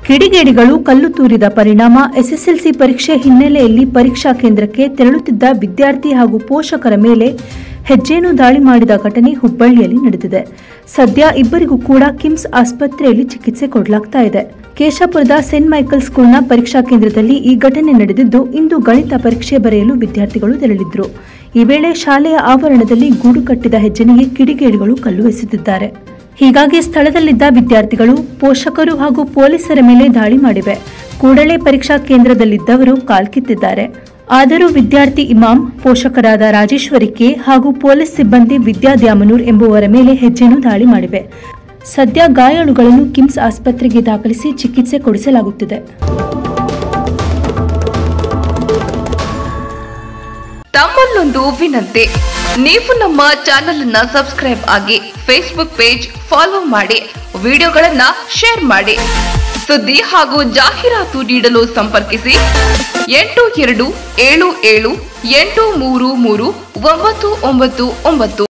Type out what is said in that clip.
ಕಿಡಿಗೇಡಿಗಳು ಕಲ್ಲು ತೂರಿದ ಪರಿಣಾಮ ಎಸ್ಎಸ್ಎಲ್ಸಿ ಪರೀಕ್ಷೆ ಹಿನ್ನೆಲೆಯಲ್ಲಿ ಪರೀಕ್ಷಾ ಕೇಂದ್ರಕ್ಕೆ ತೆರಳುತ್ತಿದ್ದ ವಿದ್ಯಾರ್ಥಿ ಹಾಗೂ ಪೋಷಕರ ಮೇಲೆ ಹೆಜ್ಜೇನು ದಾಳಿ ಮಾಡಿದ ಘಟನೆ ಹುಬ್ಬಳ್ಳಿಯಲ್ಲಿ ನಡೆದಿದೆ ಸದ್ಯ ಇಬ್ಬರಿಗೂ ಕೂಡ ಕಿಮ್ಸ್ ಆಸ್ಪತ್ರೆಯಲ್ಲಿ ಚಿಕಿತ್ಸೆ ಕೊಡಲಾಗ್ತಾ ಇದೆ ಕೇಶಾಪುರದ ಸೇಂಟ್ ಮೈಕಲ್ ಸ್ಕೂಲ್ನ ಪರೀಕ್ಷಾ ಕೇಂದ್ರದಲ್ಲಿ ಈ ಘಟನೆ ನಡೆದಿದ್ದು ಇಂದು ಗಣಿತ ಪರೀಕ್ಷೆ ಬರೆಯಲು ವಿದ್ಯಾರ್ಥಿಗಳು ತೆರಳಿದ್ರು ಈ ವೇಳೆ ಶಾಲೆಯ ಆವರಣದಲ್ಲಿ ಗೂಡು ಕಟ್ಟಿದ ಹೆಜ್ಜೆನಿಗೆ ಕಿಡಿಗೇಡಿಗಳು ಕಲ್ಲು ಎಸೆದಿದ್ದಾರೆ ಹೀಗಾಗಿ ಸ್ಥಳದಲ್ಲಿದ್ದ ವಿದ್ಯಾರ್ಥಿಗಳು ಪೋಷಕರು ಹಾಗೂ ಪೊಲೀಸರ ಮೇಲೆ ದಾಳಿ ಮಾಡಿವೆ ಕೂಡಲೇ ಪರೀಕ್ಷಾ ಕೇಂದ್ರದಲ್ಲಿದ್ದವರು ಕಾಲ್ಕಿತ್ತಿದ್ದಾರೆ ಆದರೂ ವಿದ್ಯಾರ್ಥಿ ಇಮಾಮ್ ಪೋಷಕರಾದ ರಾಜೇಶ್ವರಿ ಕೆ ಹಾಗೂ ಪೊಲೀಸ್ ಸಿಬ್ಬಂದಿ ವಿದ್ಯಾ ದ್ಯಾಮನೂರ್ ಎಂಬುವರ ಮೇಲೆ ಹೆಜ್ಜೆನು ದಾಳಿ ಮಾಡಿವೆ ಸದ್ಯ ಗಾಯಾಳುಗಳನ್ನು ಕಿಮ್ಸ್ ಆಸ್ಪತ್ರೆಗೆ ದಾಖಲಿಸಿ ಚಿಕಿತ್ಸೆ ಕೊಡಿಸಲಾಗುತ್ತಿದೆ ತಮ್ಮಲ್ಲೊಂದು ವಿನಂತಿ ನೀವು ನಮ್ಮ ಚಾನೆಲ್ ಅನ್ನ ಸಬ್ಸ್ಕ್ರೈಬ್ ಆಗಿ ಫೇಸ್ಬುಕ್ ಪೇಜ್ ಫಾಲೋ ಮಾಡಿ ವಿಡಿಯೋಗಳನ್ನ ಶೇರ್ ಮಾಡಿ ಸುದ್ದಿ ಹಾಗೂ ಜಾಹೀರಾತು ನೀಡಲು ಸಂಪರ್ಕಿಸಿ ಎಂಟು ಎರಡು ಏಳು ಏಳು ಎಂಟು ಮೂರು ಮೂರು ಒಂಬತ್ತು ಒಂಬತ್ತು ಒಂಬತ್ತು